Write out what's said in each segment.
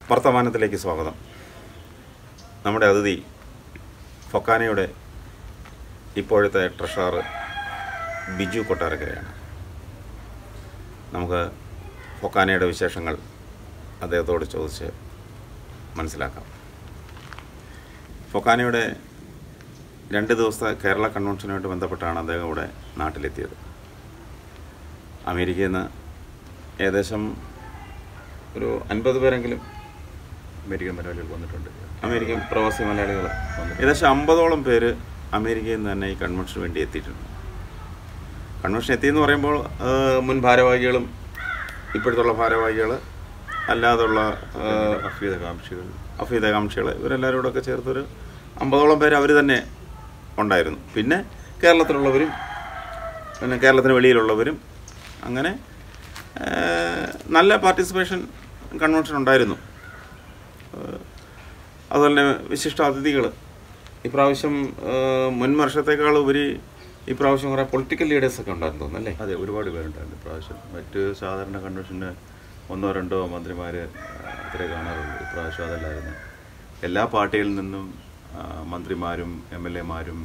വർത്തമാനത്തിലേക്ക് സ്വാഗതം നമ്മുടെ അതിഥി ഫൊക്കാനയുടെ ഇപ്പോഴത്തെ ട്രഷറർ ബിജു കൊട്ടാരക്കരയാണ് നമുക്ക് ഫൊക്കാനയുടെ വിശേഷങ്ങൾ അദ്ദേഹത്തോട് ചോദിച്ച് മനസ്സിലാക്കാം ഫൊക്കാനയുടെ രണ്ട് ദിവസത്തെ കേരള കൺവെൻഷനുമായിട്ട് ബന്ധപ്പെട്ടാണ് അദ്ദേഹം ഇവിടെ നാട്ടിലെത്തിയത് അമേരിക്കയിൽ നിന്ന് ഏകദേശം ഒരു അൻപത് പേരെങ്കിലും അമേരിക്കൻ മലയാളികൾ വന്നിട്ടുണ്ട് അമേരിക്കൻ പ്രവാസി മലയാളികൾ ഏകദേശം അമ്പതോളം പേര് അമേരിക്കയിൽ നിന്ന് തന്നെ ഈ കൺവെൻഷന് വേണ്ടി എത്തിയിട്ടുണ്ട് കൺവെൻഷൻ എത്തിയെന്ന് പറയുമ്പോൾ ആ, മുൻ ഭാരവാഹികളും ഇപ്പോഴത്തുള്ള ഭാരവാഹികൾ അല്ലാതുള്ള ആ, അഭ്യുതകാംക്ഷികൾ അഭ്യുതകാംക്ഷികൾ ഇവരെല്ലാവരും കൂടെ ഒക്കെ ചേർത്തൊരു അമ്പതോളം പേര് അവർ തന്നെ ഉണ്ടായിരുന്നു പിന്നെ കേരളത്തിലുള്ളവരും പിന്നെ കേരളത്തിന് വെളിയിലുള്ളവരും അങ്ങനെ ആ, നല്ല പാർട്ടിസിപ്പേഷൻ കൺവെൻഷൻ ഉണ്ടായിരുന്നു ആ, അതുപോലെ തന്നെ വിശിഷ്ട അതിഥികൾ ഇപ്രാവശ്യം ആ, മുൻ വർഷത്തേക്കാൾ ഉപരി ഇപ്രാവശ്യം കുറേ പൊളിറ്റിക്കൽ ലീഡേഴ്സൊക്കെ ഉണ്ടായിരുന്നു തോന്നുന്നു അല്ലേ അതെ ഒരുപാട് പേരുണ്ടായിരുന്നു ഇപ്രാവശ്യം മറ്റ് സാധാരണ കൺവെൻഷന് ഒന്നോ രണ്ടോ മന്ത്രിമാർ അത്രേ കാണാറുള്ളൂ ഇപ്രാവശ്യം അതല്ലായിരുന്നു എല്ലാ പാർട്ടിയിൽ നിന്നും ആ, മന്ത്രിമാരും എം എൽ എമാരും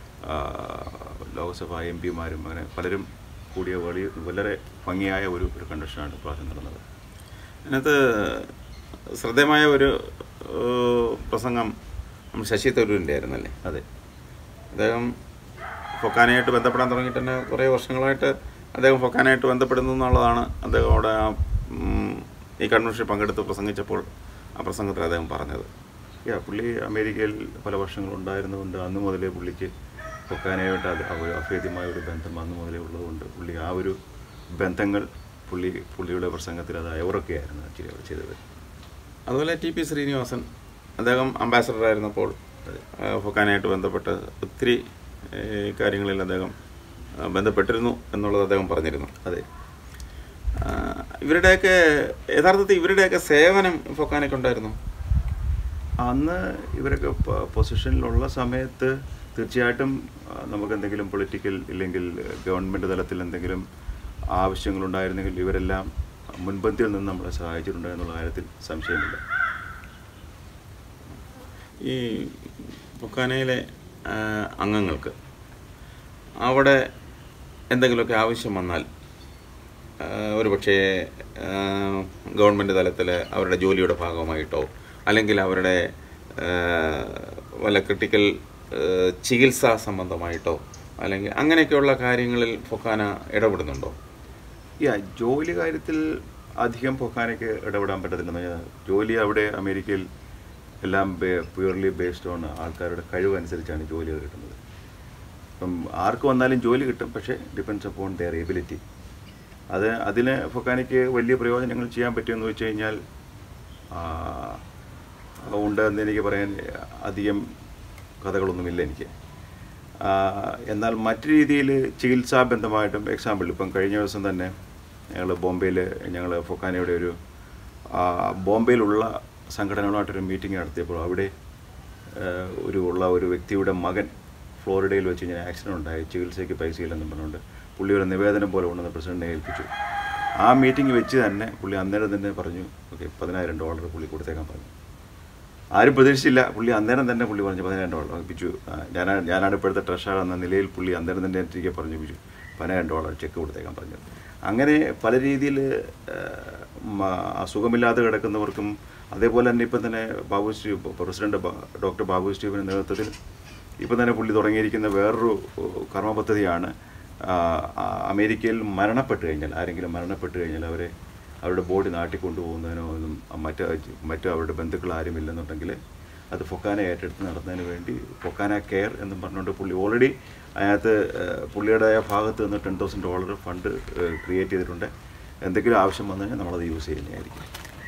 ലോക്സഭ എം പിമാരും അങ്ങനെ പലരും കൂടിയ വലിയ വളരെ ഭംഗിയായ ഒരു ഒരു കൺവെൻഷനാണ് ഇപ്രാവശ്യം നടന്നത് അതിനകത്ത് ശ്രദ്ധേയമായ ഒരു ഏഹ്, പ്രസംഗം നമ്മൾ ശശി തരൂരിൻ്റെ ആയിരുന്നല്ലേ അതെ അദ്ദേഹം ഫൊക്കാനയായിട്ട് ബന്ധപ്പെടാൻ തുടങ്ങിയിട്ട് തന്നെ കുറേ വർഷങ്ങളായിട്ട് അദ്ദേഹം ഫൊക്കാനയായിട്ട് ബന്ധപ്പെടുന്നു എന്നുള്ളതാണ് അദ്ദേഹം അവിടെ ആ, ഉം, ഈ കൺവെൻഷനിൽ പങ്കെടുത്ത് പ്രസംഗിച്ചപ്പോൾ ആ പ്രസംഗത്തിൽ അദ്ദേഹം പറഞ്ഞത് യാ പുള്ളി അമേരിക്കയിൽ പല വർഷങ്ങളുണ്ടായിരുന്നുകൊണ്ട് അന്ന് മുതലേ പുള്ളിക്ക് പൊക്കാനയായിട്ട് അത് ആ ഒരു അഭേദ്യമായ ഒരു ബന്ധം അന്ന് മുതലേ ഉള്ളതുകൊണ്ട് പുള്ളി ആ ഒരു ബന്ധങ്ങൾ പുള്ളി പുള്ളിയുടെ പ്രസംഗത്തിൽ അത് അയവറൊക്കെയായിരുന്നു ആക്ച്വലി അവർ ചെയ്തത് അതുപോലെ ടി പി ശ്രീനിവാസൻ അദ്ദേഹം അംബാസഡർ ആയിരുന്നപ്പോൾ ആ, ഫൊക്കാനയായിട്ട് ബന്ധപ്പെട്ട് ഒത്തിരി ഏഹ്, കാര്യങ്ങളിൽ അദ്ദേഹം ആ, ബന്ധപ്പെട്ടിരുന്നു എന്നുള്ളത് അദ്ദേഹം പറഞ്ഞിരുന്നു അതെ ആ, ഇവരുടെയൊക്കെ യഥാർത്ഥത്തിൽ ഇവരുടെയൊക്കെ സേവനം ഫൊക്കാനയ്ക്ക് ഉണ്ടായിരുന്നു അന്ന് ഇവരൊക്കെ പ- പൊസിഷനിലുള്ള സമയത്ത് തീർച്ചയായിട്ടും ആ, നമുക്ക് എന്തെങ്കിലും പൊളിറ്റിക്കൽ ഇല്ലെങ്കിൽ ഗവൺമെൻറ് തലത്തിൽ എന്തെങ്കിലും ആവശ്യങ്ങളുണ്ടായിരുന്നെങ്കിൽ ഇവരെല്ലാം മുൻപന്തിയിൽ നിന്ന് നമ്മളെ സഹായിച്ചിട്ടുണ്ട് എന്നുള്ള കാര്യത്തിൽ സംശയമില്ല ഈ ഫൊക്കാനയിലെ ആ, അംഗങ്ങൾക്ക് അവിടെ എന്തെങ്കിലുമൊക്കെ ആവശ്യം വന്നാൽ ആ, ഒരു പക്ഷേ ഗവൺമെൻറ് തലത്തിൽ അവരുടെ ജോലിയുടെ ഭാഗമായിട്ടോ അല്ലെങ്കിൽ അവരുടെ ആ, വല്ല ക്രിട്ടിക്കൽ ചികിത്സാ സംബന്ധമായിട്ടോ അല്ലെങ്കിൽ അങ്ങനെയൊക്കെയുള്ള കാര്യങ്ങളിൽ ഫൊക്കാന ഇടപെടുന്നുണ്ടോ യാ ജോലി കാര്യത്തിൽ അധികം പൊക്കാനൊക്കെ ഇടപെടാൻ പറ്റത്തില്ലെന്ന് പറഞ്ഞാൽ ജോലി അവിടെ അമേരിക്കയിൽ എല്ലാം പ്യൂർലി ബേസ്ഡ് ഓൺ ആൾക്കാരുടെ കഴിവ് അനുസരിച്ചാണ് ജോലികൾ കിട്ടുന്നത് ഇപ്പം ആർക്ക് വന്നാലും ജോലി കിട്ടും പക്ഷേ ഡിപ്പെൻസ് അപ്പോൺ ദെയർ എബിലിറ്റി അത് അതിന് ഫൊക്കാനിക്ക് വലിയ പ്രയോജനങ്ങൾ ചെയ്യാൻ പറ്റുമെന്ന് വെച്ച് കഴിഞ്ഞാൽ ആ, ഉണ്ട് എന്ന് എനിക്ക് പറയാൻ അധികം കഥകളൊന്നുമില്ല എനിക്ക് ആ, എന്നാൽ മറ്റു രീതിയിൽ ചികിത്സാബന്ധമായിട്ടും എക്സാമ്പിൾ ഇപ്പം കഴിഞ്ഞ ദിവസം തന്നെ ഞങ്ങൾ ബോംബെയിൽ ഞങ്ങൾ ഫൊക്കാനയുടെ ഒരു ആ, ബോംബെയിലുള്ള സംഘടനകളുമായിട്ടൊരു മീറ്റിംഗ് നടത്തിയപ്പോൾ അവിടെ ആ, ഒരു ഉള്ള ഒരു വ്യക്തിയുടെ മകൻ ഫ്ലോറിഡയിൽ വെച്ച് ഇങ്ങനെ ആക്സിഡൻ്റ് ഉണ്ടായി ചികിത്സയ്ക്ക് പൈസ ഇല്ലെന്ന് പറഞ്ഞുകൊണ്ട് പുള്ളി ഒരു നിവേദനം പോലെ കൊണ്ടുവന്ന് പ്രസിഡന്റിനെ ഏൽപ്പിച്ചു ആ മീറ്റിംഗ് വെച്ച് തന്നെ പുള്ളി അന്നേരം തന്നെ പറഞ്ഞു ഓക്കെ പതിനായിരം ഡോളർ പുള്ളി കൊടുത്തേക്കാൻ പറഞ്ഞു ആരും പ്രതീക്ഷിച്ചില്ല പുള്ളി അന്നേരം തന്നെ പുള്ളി പറഞ്ഞു പതിനായിരം ഡോളർ പിച്ചു ഞാനാണ് ഞാനാണ് ഇപ്പോഴത്തെ ട്രഷറർ എന്ന നിലയിൽ പുള്ളി അന്നേരം തന്നെ എനിക്ക് പറഞ്ഞു പിച്ചു പതിനായിരം ഡോളർ ചെക്ക് കൊടുത്തേക്കാൻ പറഞ്ഞു അങ്ങനെ പല രീതിയിൽ അസുഖമില്ലാതെ കിടക്കുന്നവർക്കും അതേപോലെ തന്നെ ഇപ്പം തന്നെ ബാബു സ്റ്റീവ് പ്രസിഡന്റ് ബ- ഡോക്ടർ ബാബു സ്റ്റീവിൻ്റെ നേതൃത്വത്തിൽ ഇപ്പം തന്നെ പുള്ളി തുടങ്ങിയിരിക്കുന്ന വേറൊരു ഏഹ്, കർമ്മ പദ്ധതിയാണ് ആ, ആ, അമേരിക്കയിൽ മരണപ്പെട്ട് കഴിഞ്ഞാൽ ആരെങ്കിലും മരണപ്പെട്ട് കഴിഞ്ഞാൽ അവരെ അവരുടെ ബോഡി നാട്ടിൽ കൊണ്ടുപോകുന്നതിനോ ഒന്നും മറ്റ് മറ്റു അവരുടെ ബന്ധുക്കൾ ആരും ഇല്ലെന്നുണ്ടെങ്കിൽ അത് ഫൊക്കാന ഏറ്റെടുത്ത് നടത്തുന്നതിന് വേണ്ടി ഫൊക്കാന കെയർ എന്നും പറഞ്ഞുകൊണ്ട് പുള്ളി ഓൾറെഡി അതിനകത്ത് ഏഹ്, പുള്ളിയുടെ ഭാഗത്ത് നിന്ന് ten thousand dollar fund create ചെയ്തിട്ടുണ്ട് എന്തെങ്കിലും ആവശ്യം വന്നു കഴിഞ്ഞാൽ നമ്മളത് യൂസ് ചെയ്യുന്നതായിരിക്കും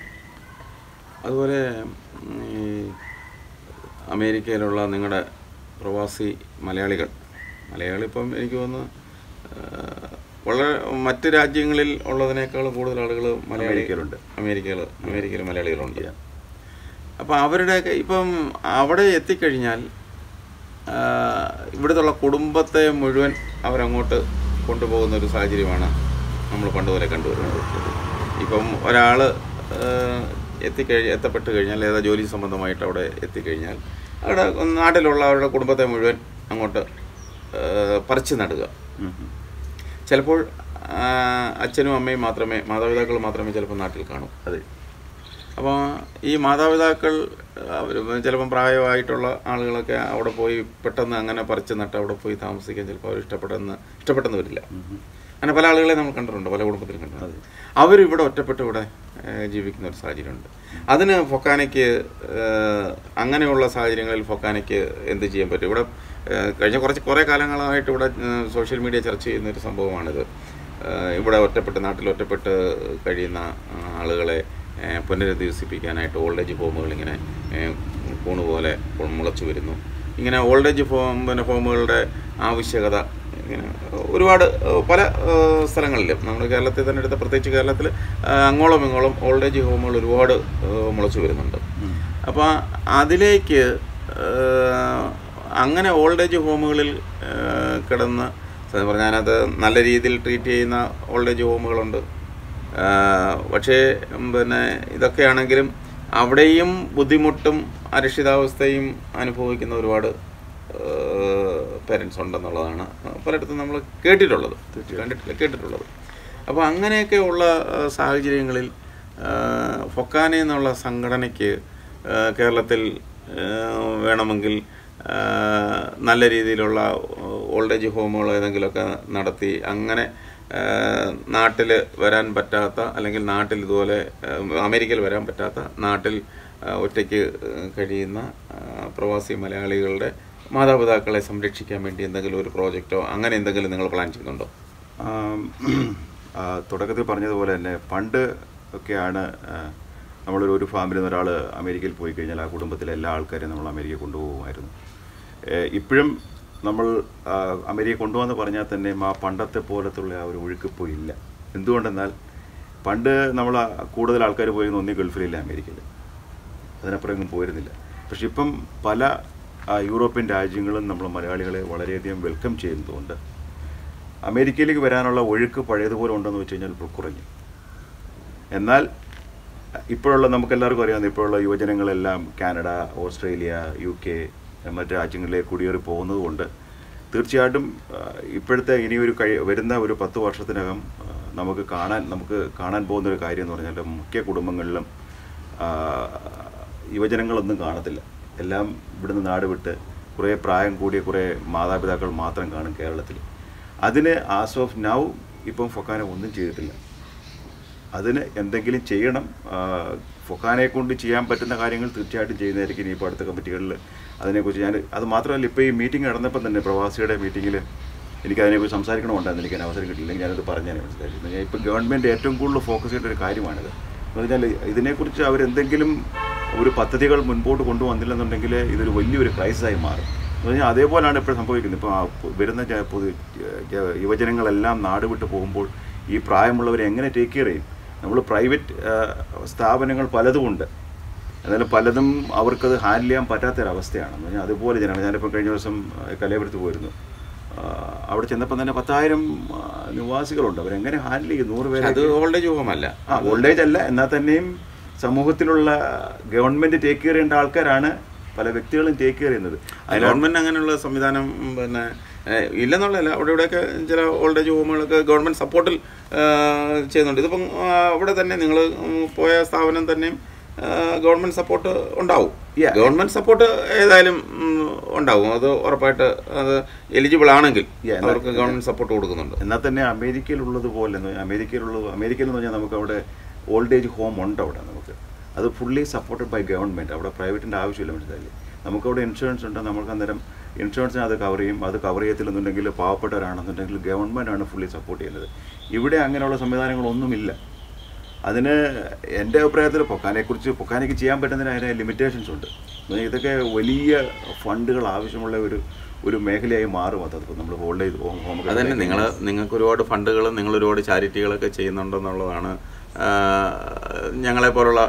അതുപോലെ ഉം, ഈ അമേരിക്കയിലുള്ള നിങ്ങളുടെ പ്രവാസി മലയാളികൾ മലയാളി ഇപ്പം എനിക്ക് തോന്നുന്നു ആ, വളരെ മറ്റ് രാജ്യങ്ങളിൽ ഉള്ളതിനേക്കാൾ കൂടുതൽ ആളുകൾ മലയാളി അമേരിക്കയിലുണ്ട്. അമേരിക്കയിൽ അമേരിക്കയിൽ മലയാളികളുണ്ട് Yeah. അപ്പോൾ അവരുടെയൊക്കെ ഇപ്പം അവിടെ എത്തിക്കഴിഞ്ഞാൽ ആ, ഇവിടുത്തെ കുടുംബത്തെ മുഴുവൻ അവരങ്ങോട്ട് കൊണ്ടുപോകുന്ന ഒരു സാഹചര്യമാണ് നമ്മൾ പണ്ട് പോലെ കണ്ടുവരുന്നത് ഇപ്പം ഒരാൾ എത്തിക്കഴി എത്തപ്പെട്ട് കഴിഞ്ഞാൽ ഏതാ ജോലി സംബന്ധമായിട്ട് അവിടെ എത്തിക്കഴിഞ്ഞാൽ അവിടെ നാട്ടിലുള്ള അവരുടെ കുടുംബത്തെ മുഴുവൻ അങ്ങോട്ട് ഏഹ്, പറിച്ചു നടുക ഉം, ഉം. ചിലപ്പോൾ ആ, അച്ഛനും അമ്മയും മാത്രമേ മാതാപിതാക്കൾ മാത്രമേ ചിലപ്പോൾ നാട്ടിൽ കാണൂ അതെ അപ്പോൾ ഈ മാതാപിതാക്കൾ അവർ ചിലപ്പം പ്രായമായിട്ടുള്ള ആളുകളൊക്കെ അവിടെ പോയി പെട്ടെന്ന് അങ്ങനെ പറിച്ച് നട്ട് അവിടെ പോയി താമസിക്കാൻ ചിലപ്പോൾ അവർ ഇഷ്ടപ്പെടുന്ന ഇഷ്ടപ്പെട്ടെന്ന് വരില്ല ഉം, ഉം. അങ്ങനെ പല ആളുകളെ നമ്മൾ കണ്ടിട്ടുണ്ട് പല കുടുംബത്തിലും കണ്ടിട്ടുണ്ട് അവരിവിടെ ഒറ്റപ്പെട്ട് ഇവിടെ ഏഹ്, ജീവിക്കുന്ന ഒരു സാഹചര്യമുണ്ട് അതിന് ഫൊക്കാനയ്ക്ക് ഏഹ്, അങ്ങനെയുള്ള സാഹചര്യങ്ങളിൽ ഫൊക്കാനയ്ക്ക് എന്ത് ചെയ്യാൻ പറ്റും ഇവിടെ ഏഹ്, കഴിഞ്ഞ കുറച്ച് കുറേ കാലങ്ങളായിട്ട് ഇവിടെ ഏഹ്, സോഷ്യൽ മീഡിയ ചർച്ച ചെയ്യുന്ന ഒരു സംഭവമാണിത് ഏഹ്, ഇവിടെ ഒറ്റപ്പെട്ട് നാട്ടിൽ ഒറ്റപ്പെട്ട് കഴിയുന്ന ആ, ആളുകളെ ഏഹ്, പുനരധിവസിപ്പിക്കാനായിട്ട് ഓൾഡ് ഏജ് ഹോമുകൾ ഇങ്ങനെ ഏഹ്, കൂണ് പോലെ മുളച്ചു വരുന്നു ഇങ്ങനെ ഓൾഡ് ഏജ് ഹോം പിന്നെ ഹോമുകളുടെ ആവശ്യകത ഇങ്ങനെ ഒരുപാട് ഏഹ്, പല ഏഹ്, സ്ഥലങ്ങളിലും നമ്മൾ കേരളത്തിൽ തന്നെ എടുത്ത പ്രത്യേകിച്ച് കേരളത്തിൽ ഏഹ്, അങ്ങോളം ഇങ്ങോളം ഓൾഡ് ഏജ് ഹോമുകൾ ഒരുപാട് ഏഹ്, മുളച്ചു വരുന്നുണ്ട് ഉം. അപ്പോൾ അതിലേക്ക് ഏഹ്, അങ്ങനെ ഓൾഡ് ഏജ് ഹോമുകളിൽ ഏഹ്, കിടന്ന് സത്യം പറഞ്ഞാൽ അതിനകത്ത് നല്ല രീതിയിൽ ട്രീറ്റ് ചെയ്യുന്ന ഓൾഡ് ഏജ് ഹോമുകളുണ്ട് ഏഹ്, പക്ഷേ ഉം, പിന്നെ ഇതൊക്കെയാണെങ്കിലും അവിടെയും ബുദ്ധിമുട്ടും അരക്ഷിതാവസ്ഥയും അനുഭവിക്കുന്ന ഒരുപാട് പേരൻസ് ഉണ്ടെന്നുള്ളതാണ് പലയിടത്തും നമ്മൾ കേട്ടിട്ടുള്ളത് കണ്ടിട്ടില്ല കേട്ടിട്ടുള്ളത് അപ്പോൾ അങ്ങനെയൊക്കെ ഉള്ള ഏഹ്, സാഹചര്യങ്ങളിൽ ഏഹ്, ഫൊക്കാന എന്നുള്ള സംഘടനയ്ക്ക് ഏഹ്, കേരളത്തിൽ ഏഹ്, വേണമെങ്കിൽ ഏഹ്, നല്ല രീതിയിലുള്ള ഓൾഡ് ഏജ് ഹോമുകൾ ഏതെങ്കിലുമൊക്കെ നടത്തി അങ്ങനെ നാട്ടിൽ വരാൻ പറ്റാത്ത അല്ലെങ്കിൽ നാട്ടിൽ ഇതുപോലെ ഏഹ്, അമേരിക്കയിൽ വരാൻ പറ്റാത്ത നാട്ടിൽ ഏഹ്, ഒറ്റയ്ക്ക് ഏഹ്, കഴിയുന്ന ഏഹ്, പ്രവാസി മലയാളികളുടെ മാതാപിതാക്കളെ സംരക്ഷിക്കാൻ വേണ്ടി എന്തെങ്കിലും ഒരു പ്രോജക്റ്റോ അങ്ങനെ എന്തെങ്കിലും നിങ്ങൾ പ്ലാൻ ചെയ്യുന്നുണ്ടോ ആം, ആ, തുടക്കത്തിൽ പറഞ്ഞതുപോലെ തന്നെ പണ്ട് ഒക്കെയാണ് ആ, നമ്മളൊരു ഒരു ഫാമിലിൽ നിന്ന് ഒരാൾ അമേരിക്കയിൽ പോയി കഴിഞ്ഞാൽ ആ കുടുംബത്തിലെ എല്ലാ ആൾക്കാരെയും നമ്മൾ അമേരിക്ക കൊണ്ടുപോകുമായിരുന്നു ഏ, ഇപ്പോഴും നമ്മൾ ആ, അമേരിക്ക കൊണ്ടുപോകാന്ന് പറഞ്ഞാൽ തന്നെയും ആ പണ്ടത്തെ പോലത്തുള്ള ആ ഒരു ഒഴുക്കിപ്പോൾ ഇല്ല എന്തുകൊണ്ടെന്നാൽ പണ്ട് നമ്മൾ ആ കൂടുതൽ ആൾക്കാർ പോയിരുന്ന ഒന്നീ ഗൾഫിലില്ല അമേരിക്കയിൽ അതിനപ്പുറം എങ്ങും പോയിരുന്നില്ല പക്ഷെ ഇപ്പം പല ആ, യൂറോപ്യൻ രാജ്യങ്ങളും നമ്മൾ മലയാളികളെ വളരെയധികം വെൽക്കം ചെയ്യുന്നതുകൊണ്ട് അമേരിക്കയിലേക്ക് വരാനുള്ള ഒഴുക്ക് പഴയതുപോലെ ഉണ്ടെന്ന് വെച്ച് കഴിഞ്ഞാൽ ഇപ്പോൾ കുറഞ്ഞു എന്നാൽ ഇപ്പോഴുള്ള നമുക്കെല്ലാവർക്കും അറിയാവുന്ന ഇപ്പോഴുള്ള യുവജനങ്ങളെല്ലാം കാനഡ ഓസ്ട്രേലിയ യു കെ മറ്റ് രാജ്യങ്ങളിലേക്ക് കുടിയേറി പോകുന്നത് കൊണ്ട് തീർച്ചയായിട്ടും ആ, ഇപ്പോഴത്തെ ഇനി ഒരു കഴി വരുന്ന ഒരു പത്ത് വർഷത്തിനകം ആ, നമുക്ക് കാണാൻ നമുക്ക് കാണാൻ പോകുന്ന ഒരു കാര്യം എന്ന് പറഞ്ഞാൽ മുഖ്യ കുടുംബങ്ങളിലും ആ, യുവജനങ്ങളൊന്നും കാണത്തില്ല എല്ലാം ഇവിടുന്ന് നാട് വിട്ട് കുറേ പ്രായം കൂടിയ കുറേ മാതാപിതാക്കൾ മാത്രം കാണും കേരളത്തിൽ അതിന് ആസ് ഓഫ് നൗ ഇപ്പം ഫൊക്കാന ഒന്നും ചെയ്തിട്ടില്ല അതിന് എന്തെങ്കിലും ചെയ്യണം ആ, ഫൊക്കാനെ കൊണ്ട് ചെയ്യാൻ പറ്റുന്ന കാര്യങ്ങൾ തീർച്ചയായിട്ടും ചെയ്യുന്നതായിരിക്കും ഇനിയിപ്പോൾ അടുത്ത കമ്മിറ്റികളിൽ അതിനെക്കുറിച്ച് ഞാൻ അത് മാത്രമല്ല ഇപ്പോൾ ഈ മീറ്റിംഗ് നടന്നപ്പം തന്നെ പ്രവാസിയുടെ മീറ്റിങ്ങിൽ എനിക്ക് അതിനെക്കുറിച്ച് സംസാരിക്കണമുണ്ടായിരുന്നു എനിക്ക് അതിന് അവസരം കിട്ടിയില്ലെങ്കിൽ ഞാനത് പറഞ്ഞാൽ മനസ്സിലായി ഞാൻ ഇപ്പോൾ ഗവൺമെൻറ് ഏറ്റവും കൂടുതൽ ഫോക്കസ് ചെയ്യേണ്ട ഒരു കാര്യമാണിത് എന്ന് പറഞ്ഞാൽ ഇതിനെക്കുറിച്ച് അവരെന്തെങ്കിലും ഒരു പദ്ധതികൾ മുൻപോട്ട് കൊണ്ടുവന്നില്ലെന്നുണ്ടെങ്കിൽ ഇതൊരു വലിയൊരു ക്രൈസിസായി മാറും എന്ന് പറഞ്ഞാൽ അതേപോലെയാണ് ഇപ്പോൾ സംഭവിക്കുന്നത് ഇപ്പോൾ ആ പു- വരുന്ന ജ- പൊതു ജ- യുവജനങ്ങളെല്ലാം നാട് വിട്ട് പോകുമ്പോൾ ഈ പ്രായമുള്ളവരെ എങ്ങനെ ടേക്ക് കെയർ ചെയ്യും നമ്മൾ പ്രൈവറ്റ് സ്ഥാപനങ്ങൾ പലതുമുണ്ട് എന്നാലും പലതും അവർക്കത് ഹാൻഡിൽ ചെയ്യാൻ പറ്റാത്തൊരവസ്ഥയാണ് എന്ന് പറഞ്ഞാൽ അതുപോലെ ജനങ്ങൾ ഞാനിപ്പോൾ കഴിഞ്ഞ ദിവസം ആ, കലയപുരത്ത് പോയിരുന്നു ആ, അവിടെ ചെന്നപ്പോൾ തന്നെ പത്തായിരം ആ, നിവാസികളുണ്ട് അവരെങ്ങനെ ഹാൻഡിൽ ചെയ്യും നൂറ് പേരെ അത് ഓൾഡ് ഏജ് ഹോമല്ല ആ ഓൾഡ് ഏജ് അല്ല എന്നാൽ തന്നെയും സമൂഹത്തിലുള്ള ഗവൺമെന്റ് ടേക്ക് കെയർ ചെയ്യേണ്ട ആൾക്കാരാണ് പല വ്യക്തികളും ടേക്ക് കെയർ ചെയ്യുന്നത് അതിനാ ഗവൺമെന്റ് അങ്ങനെയുള്ള സംവിധാനം ഉം, പിന്നെ ഏഹ്, ഇല്ലെന്നുള്ളതല്ല അവിടെ ഇവിടെയൊക്കെ ചില ഓൾഡ് ഏജ് ഹോമുകളൊക്കെ ഗവൺമെന്റ് സപ്പോർട്ടിൽ ഏഹ്, ചെയ്യുന്നുണ്ട് ഇതിപ്പം ആ, അവിടെ തന്നെ നിങ്ങൾ പോയ സ്ഥാപനം തന്നെയും ഗവൺമെന്റ് സപ്പോർട്ട് ഉണ്ടാവും Yeah. ഗവൺമെന്റ് സപ്പോർട്ട് ഏതായാലും ഉം, ഉണ്ടാവും അത് ഉറപ്പായിട്ട് അത് എലിജിബിൾ ആണെങ്കിൽ Yeah, എന്നാൽ- അവർക്ക് ഗവൺമെന്റ് സപ്പോർട്ട് കൊടുക്കുന്നുണ്ട് എന്നാൽ തന്നെ അമേരിക്കയിലുള്ളത് പോലെ എന്ന് പറഞ്ഞാൽ അമേരിക്കയിലുള്ളത് അമേരിക്കയിൽ എന്ന് പറഞ്ഞാൽ നമുക്ക് അവിടെ ഓൾഡ് ഏജ് ഹോം ഉണ്ട് അവിടെ നമുക്ക് അത് ഫുള്ളി സപ്പോർട്ടഡ് ബൈ ഗവൺമെൻറ് അവിടെ പ്രൈവറ്റിൻ്റെ ആവശ്യമില്ല മനസ്സിലായില്ലേ നമുക്കവിടെ ഇൻഷുറൻസ് ഉണ്ട് നമുക്ക് അന്നേരം ഇൻഷുറൻസിന് അത് കവർ ചെയ്യും അത് കവർ ചെയ്യത്തില്ലെന്നുണ്ടെങ്കിൽ പാവപ്പെട്ടവരാണെന്നുണ്ടെങ്കിൽ ഗവൺമെൻറ് ആണ് ഫുള്ളി സപ്പോർട്ട് ചെയ്യുന്നത് ഇവിടെ അങ്ങനെയുള്ള സംവിധാനങ്ങളൊന്നുമില്ല അതിന് എൻ്റെ അഭിപ്രായത്തിൽ പൊക്കാനെക്കുറിച്ച് പൊക്കാനയ്ക്ക് ചെയ്യാൻ പറ്റുന്നതിന് അതിന് ലിമിറ്റേഷൻസ് ഉണ്ട് എന്ന് പറഞ്ഞാൽ ഇതൊക്കെ വലിയ ഫണ്ടുകൾ ആവശ്യമുള്ള ഒരു ഒരു മേഖലയായി മാറും അത് അതിപ്പോൾ നമ്മൾ ഓൾഡ് ഏജ് ഹോം ഹോം അതന്നെ നിങ്ങൾ നിങ്ങൾക്ക് ഒരുപാട് ഫണ്ടുകളും നിങ്ങൾ ഒരുപാട് ചാരിറ്റികളൊക്കെ ചെയ്യുന്നുണ്ടെന്നുള്ളതാണ് ഞങ്ങളെ പോലുള്ള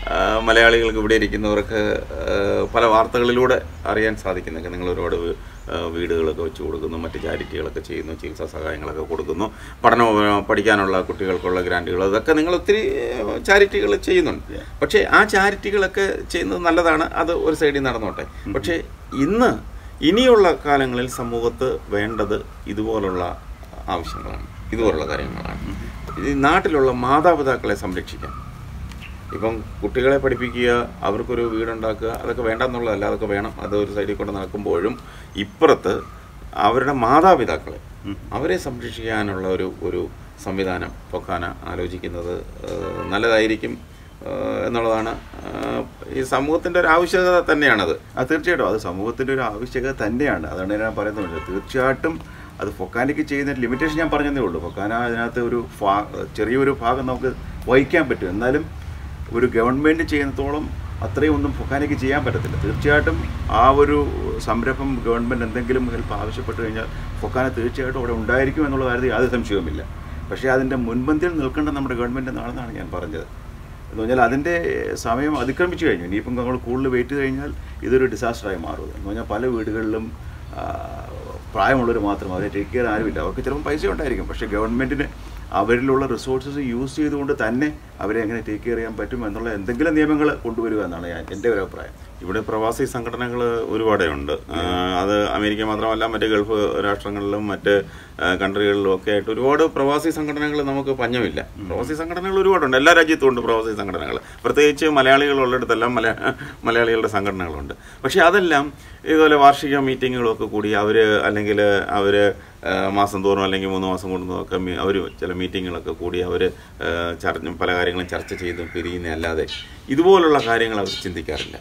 ആ, മലയാളികൾക്ക് ഇവിടെ ഇരിക്കുന്നവർക്ക് ആ, പല വാർത്തകളിലൂടെ അറിയാൻ സാധിക്കുന്നൊക്കെ നിങ്ങൾ ഒരുപാട് വീ- ആ, വീടുകളൊക്കെ വെച്ച് കൊടുക്കുന്നു മറ്റ് ചാരിറ്റികളൊക്കെ ചെയ്യുന്നു ചികിത്സാ സഹായങ്ങളൊക്കെ കൊടുക്കുന്നു പഠനം ആ, പഠിക്കാനുള്ള കുട്ടികൾക്കുള്ള ഗ്രാൻറ്റുകൾ അതൊക്കെ നിങ്ങൾ ഒത്തിരി ചാരിറ്റികൾ ചെയ്യുന്നുണ്ട് പക്ഷേ ആ ചാരിറ്റികളൊക്കെ ചെയ്യുന്നത് നല്ലതാണ് അത് ഒരു സൈഡിൽ നടന്നോട്ടെ പക്ഷേ ഇന്ന് ഇനിയുള്ള കാലങ്ങളിൽ സമൂഹത്ത് വേണ്ടത് ഇതുപോലുള്ള ആവശ്യങ്ങളാണ് ഇതുപോലുള്ള കാര്യങ്ങളാണ് ഈ നാട്ടിലുള്ള മാതാപിതാക്കളെ സംരക്ഷിക്കാൻ ഇപ്പം കുട്ടികളെ പഠിപ്പിക്കുക അവർക്കൊരു വീടുണ്ടാക്കുക അതൊക്കെ വേണ്ടെന്നുള്ളതല്ല അതൊക്കെ വേണം അത് ഒരു സൈഡിൽ കൊണ്ട് നടക്കുമ്പോഴും ഇപ്പുറത്ത് അവരുടെ മാതാപിതാക്കളെ അവരെ സംരക്ഷിക്കാനുള്ള ഒരു ഒരു സംവിധാനം പൊക്കാന ആലോചിക്കുന്നത് ഏഹ്, നല്ലതായിരിക്കും ഏഹ്, എന്നുള്ളതാണ് ഏഹ്, ഈ സമൂഹത്തിൻ്റെ ഒരു ആവശ്യകത തന്നെയാണത് അത് തീർച്ചയായിട്ടും അത് സമൂഹത്തിൻ്റെ ഒരു ആവശ്യകത തന്നെയാണ് അതാണ് ഞാൻ പറയുന്നത് തീർച്ചയായിട്ടും അത് ഫൊക്കാനയ്ക്ക് ചെയ്യുന്ന ലിമിറ്റേഷൻ ഞാൻ പറഞ്ഞതേ ഉള്ളൂ ഫൊക്കാന അതിനകത്ത് ഒരു ഭാ ചെറിയൊരു ഭാഗം നമുക്ക് വഹിക്കാൻ പറ്റും എന്നാലും ഒരു ഗവൺമെൻറ് ചെയ്യുന്നതോളം അത്രയും ഒന്നും ഫൊക്കാനയ്ക്ക് ചെയ്യാൻ പറ്റത്തില്ല തീർച്ചയായിട്ടും ആ ഒരു സംരംഭം ഗവൺമെൻറ് എന്തെങ്കിലും ഹെൽപ്പ് ആവശ്യപ്പെട്ട് കഴിഞ്ഞാൽ ഫൊക്കാന തീർച്ചയായിട്ടും അവിടെ ഉണ്ടായിരിക്കും എന്നുള്ള കാര്യത്തിൽ യാതൊരു സംശയവുമില്ല പക്ഷേ അതിൻ്റെ മുൻപന്തിയിൽ നിൽക്കേണ്ട നമ്മുടെ ഗവൺമെൻറ് നാളെന്നാണ് ഞാൻ പറഞ്ഞത് എന്ന് പറഞ്ഞാൽ അതിൻ്റെ സമയം അതിക്രമിച്ചു കഴിഞ്ഞു ഇനിയിപ്പം നമ്മൾ കൂടുതൽ വെയിറ്റ് ചെയ്ത് കഴിഞ്ഞാൽ ഇതൊരു ഡിസാസ്റ്ററായി മാറും എന്ന് പറഞ്ഞാൽ പല വീടുകളിലും ആ, പ്രായമുള്ളവർ മാത്രം അവരെ ടേക്ക് കെയർ ആരുമില്ല അവർക്ക് ചിലപ്പോൾ പൈസ ഉണ്ടായിരിക്കും പക്ഷേ ഗവൺമെൻറ്റിന് അവരിലുള്ള റിസോഴ്സസ് യൂസ് ചെയ്തുകൊണ്ട് തന്നെ അവരെ എങ്ങനെ ടേക്ക് കെയർ ചെയ്യാൻ പറ്റും എന്നുള്ള എന്തെങ്കിലും നിയമങ്ങൾ കൊണ്ടുവരിക എന്നാണ് ഞാൻ എൻ്റെ ഒരു അഭിപ്രായം ഇവിടെ പ്രവാസി സംഘടനകൾ ഒരുപാടുണ്ട് ആ, അത് അമേരിക്ക മാത്രമല്ല മറ്റ് ഗൾഫ് രാഷ്ട്രങ്ങളിലും മറ്റ് ആ, കൺട്രികളിലും ഒക്കെ ആയിട്ട് ഒരുപാട് പ്രവാസി സംഘടനകൾ നമുക്ക് പഞ്ഞമില്ല പ്രവാസി സംഘടനകൾ ഒരുപാടുണ്ട് എല്ലാ രാജ്യത്തും ഉണ്ട് പ്രവാസി സംഘടനകൾ പ്രത്യേകിച്ച് മലയാളികളുള്ളിടത്തെല്ലാം മല മലയാളികളുടെ സംഘടനകളുണ്ട് പക്ഷേ അതെല്ലാം ഇതുപോലെ വാർഷിക മീറ്റിങ്ങുകളൊക്കെ കൂടി അവർ അല്ലെങ്കിൽ അവർ മാസം തോറും അല്ലെങ്കിൽ മൂന്ന് മാസം കൊണ്ടൊക്കെ അവർ ചില മീറ്റിങ്ങുകളൊക്കെ കൂടി അവർ ചർച്ച പല കാര്യങ്ങളും ചർച്ച ചെയ്ത് പിരിയുന്നതല്ലാതെ ഇതുപോലുള്ള കാര്യങ്ങൾ അവർ ചിന്തിക്കാറില്ല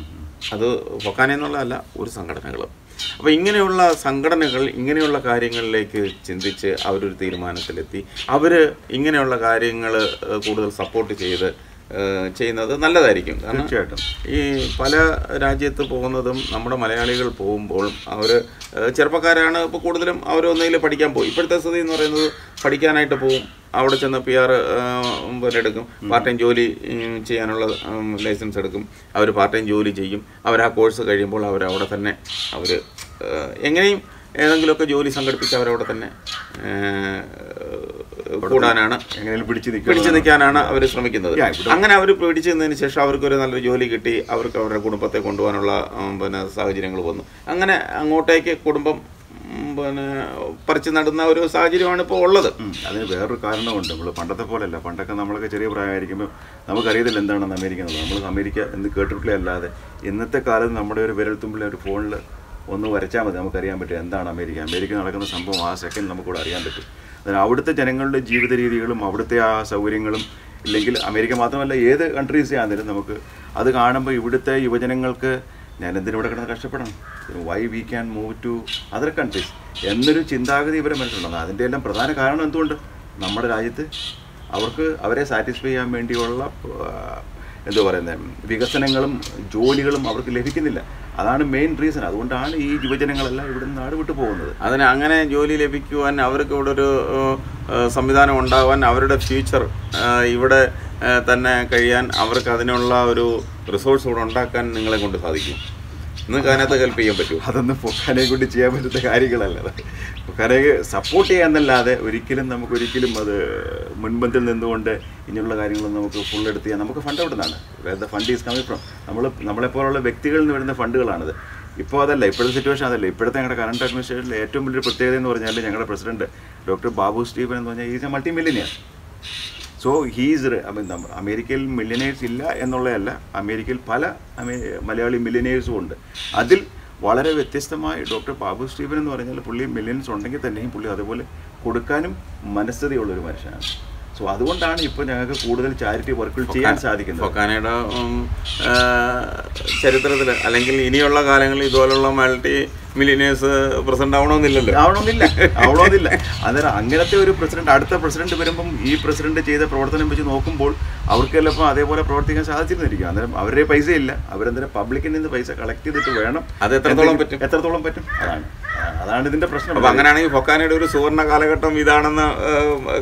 അത് പൊക്കാൻ എന്നുള്ളതല്ല ഒരു സംഘടനകളും അപ്പോൾ ഇങ്ങനെയുള്ള സംഘടനകൾ ഇങ്ങനെയുള്ള കാര്യങ്ങളിലേക്ക് ചിന്തിച്ച് അവരൊരു തീരുമാനത്തിലെത്തി അവർ ഇങ്ങനെയുള്ള കാര്യങ്ങൾ കൂടുതൽ സപ്പോർട്ട് ചെയ്ത് ഏഹ്, ചെയ്യുന്നത് നല്ലതായിരിക്കും കാരണം തീർച്ചയായിട്ടും ഈ പല രാജ്യത്ത് പോകുന്നതും നമ്മുടെ മലയാളികൾ പോകുമ്പോൾ അവർ ചെറുപ്പക്കാരാണ് ഇപ്പോൾ കൂടുതലും അവർ ഒന്നുകിൽ പഠിക്കാൻ പോകും ഇപ്പോഴത്തെ സ്ഥിതി എന്ന് പറയുന്നത് പഠിക്കാനായിട്ട് പോകും അവിടെ ചെന്ന് പി ആർ പിന്നെ എടുക്കും പാർട്ട് ടൈം ജോലി ഉം, ചെയ്യാനുള്ള ഉം, ലൈസൻസ് എടുക്കും അവർ പാർട്ട് ടൈം ജോലി ചെയ്യും അവർ ആ കോഴ്സ് കഴിയുമ്പോൾ അവർ അവിടെ തന്നെ അവർ എങ്ങനെയും ഏതെങ്കിലുമൊക്കെ ജോലി സംഘടിപ്പിച്ച് അവരവിടെ തന്നെ ഏഹ്, കൂടാനാണ് എങ്ങനെയും പിടിച്ചു പിടിച്ചു നിൽക്കുക നിൽക്കാനാണ് അവർ ശ്രമിക്കുന്നത് Yeah, ഇവിടെ- അങ്ങനെ അവർ പിടിച്ചു നിന്നതിന് ശേഷം അവർക്കൊരു നല്ലൊരു ജോലി കിട്ടി അവർക്ക് അവരുടെ കുടുംബത്തെ കൊണ്ടുപോകാനുള്ള ഉം, പിന്നെ സാഹചര്യങ്ങൾ വന്നു അങ്ങനെ അങ്ങോട്ടേക്ക് കുടുംബം ഉം, പിന്നെ പറിച്ചു നടുന്ന ഒരു സാഹചര്യമാണ് ഇപ്പോൾ ഉള്ളത് ഉം. അതിന് വേറൊരു കാരണമുണ്ട് നമ്മൾ പണ്ടത്തെ പോലെയല്ല പണ്ടൊക്കെ നമ്മളൊക്കെ ചെറിയ പ്രായമായിരിക്കുമ്പോൾ നമുക്കറിയത്തില്ല എന്താണെന്ന് അമേരിക്ക എന്നുള്ളത് നമ്മൾ അമേരിക്ക എന്ന് കേട്ടിട്ടില്ല അല്ലാതെ ഇന്നത്തെ കാലത്ത് നമ്മുടെ ഒരു വിരൽത്തുമ്പിലെ ഒരു ഫോണിൽ ഒന്ന് വരച്ചാൽ മതി നമുക്കറിയാൻ പറ്റും എന്താണ് അമേരിക്ക അമേരിക്ക നടക്കുന്ന സംഭവം ആ സെക്കൻഡ് നമുക്കിവിടെ അറിയാൻ പറ്റും അതിന് അവിടുത്തെ ജനങ്ങളുടെ ജീവിത രീതികളും അവിടുത്തെ ആ സൗകര്യങ്ങളും ഇല്ലെങ്കിൽ അമേരിക്ക മാത്രമല്ല ഏത് കൺട്രീസ് ആണെങ്കിലും നമുക്ക് അത് കാണുമ്പോൾ ഇവിടുത്തെ യുവജനങ്ങൾക്ക് ഞാൻ എന്തിനും ഇവിടെ കിടന്ന് കഷ്ടപ്പെടണം why we can move to other countries എന്നൊരു ചിന്താഗതി ഇവരെ മനസ്സിലുണ്ട് അതിൻ്റെ എല്ലാം പ്രധാന കാരണം എന്തുകൊണ്ട് നമ്മുടെ രാജ്യത്ത് അവർക്ക് അവരെ സാറ്റിസ്ഫൈ ചെയ്യാൻ വേണ്ടിയുള്ള ആ, എന്താ പറയുന്നത് വികസനങ്ങളും ജോലികളും അവർക്ക് ലഭിക്കുന്നില്ല അതാണ് മെയിൻ റീസൺ അതുകൊണ്ടാണ് ഈ യുവജനങ്ങളെല്ലാം ഇവിടെ നിന്ന് നാട് വിട്ടു പോകുന്നത് അതിന് അങ്ങനെ ജോലി ലഭിക്കുവാൻ അവർക്ക് ഇവിടെ ഒരു ഏഹ്, ഏഹ്, സംവിധാനം ഉണ്ടാവാൻ അവരുടെ ഫ്യൂച്ചർ ഇവിടെ ഏഹ്, തന്നെ കഴിയാൻ അവർക്ക് അതിനുള്ള ഒരു റിസോഴ്സ് ഇവിടെ ഉണ്ടാക്കാൻ നിങ്ങളെ കൊണ്ട് സാധിക്കും നിങ്ങൾക്ക് അതിനകത്ത് ഹെൽപ്പ് ചെയ്യാൻ പറ്റുമോ അതൊന്നും പൊക്കാനെ കൊണ്ട് ചെയ്യാൻ പറ്റുന്ന കാര്യങ്ങളല്ല അത് പൊക്കാനെ സപ്പോർട്ട് ചെയ്യാന്നല്ലാതെ ഒരിക്കലും നമുക്ക് ഒരിക്കലും അത് മുൻപന്തിൽ നിന്നുകൊണ്ട് ഇങ്ങനെയുള്ള കാര്യങ്ങളൊന്നും നമുക്ക് ഫുൾ എടുത്ത് ചെയ്യാൻ നമുക്ക് ഫണ്ട് എവിടെ നിന്നാണ് വേറെ ഫണ്ട് ഈസ് കമ്മിങ് ഫ്രം നമ്മൾ നമ്മളെപ്പോലുള്ള വ്യക്തികളിൽ നിന്ന് വരുന്ന ഫണ്ടുകളാണത് ഇപ്പോൾ അതല്ല ഇപ്പോഴത്തെ സിറ്റുവേഷൻ അതല്ല ഇപ്പോഴത്തെ ഞങ്ങളുടെ കറണ്ട് അഡ്മിനിസ്ട്രേഷനിൽ ഏറ്റവും വലിയൊരു പ്രത്യേകത എന്ന് പറഞ്ഞാൽ ഞങ്ങളുടെ പ്രസിഡന്റ് ഡോക്ടർ ബാബു സ്റ്റീഫൻ എന്ന് പറഞ്ഞാൽ is a multi millionaire so he's I mean അമേരിക്കയിൽ മില്യനേഴ്സ് ഇല്ല എന്നുള്ളതല്ല അമേരിക്കയിൽ പല അമേ മലയാളി മില്യനേഴ്സും ഉണ്ട് അതിൽ വളരെ വ്യത്യസ്തമായി ഡോക്ടർ ബാബു സ്റ്റീഫൻ എന്ന് പറഞ്ഞാൽ പുള്ളി മില്യൻസ് ഉണ്ടെങ്കിൽ തന്നെയും പുള്ളി അതുപോലെ കൊടുക്കാനും മനസ്ഥിതിയുള്ളൊരു മനുഷ്യനാണ് സോ അതുകൊണ്ടാണ് ഇപ്പോൾ ഞങ്ങൾക്ക് കൂടുതൽ ചാരിറ്റി വർക്കുകൾ ചെയ്യാൻ സാധിക്കുന്നത് ഫൊക്കാനയുടെ ചരിത്രത്തിൽ അല്ലെങ്കിൽ ഇനിയുള്ള കാലങ്ങളിൽ ഇതുപോലുള്ള മൾട്ടി മില്ലിനേഴ്സ് പ്രസന്റ് ആവണമെന്നില്ലല്ലോ ആവണമെന്നില്ല ആവണമെന്നില്ല അന്നേരം അങ്ങനത്തെ ഒരു പ്രസിഡന്റ് അടുത്ത പ്രസിഡന്റ് വരുമ്പം ഈ പ്രസിഡന്റ് ചെയ്ത പ്രവർത്തനം വെച്ച് നോക്കുമ്പോൾ അവർക്ക് ചിലപ്പോൾ അതേപോലെ പ്രവർത്തിക്കാൻ സാധിച്ചിരുന്നിരിക്കും അന്നേരം അവരുടെ പൈസ ഇല്ല അവരെന്തായാലും പബ്ലിക്കിൽ നിന്ന് പൈസ കളക്ട് ചെയ്തിട്ട് വേണം അത് എത്രത്തോളം പറ്റും? എത്രത്തോളം പറ്റും അതാണ് ആ, അതാണ് ഇതിന്റെ പ്രശ്നം അപ്പൊ അങ്ങനെയാണെങ്കിൽ ഫൊക്കാനയുടെ ഒരു സുവർണ കാലഘട്ടം ഇതാണെന്ന് ഏഹ്,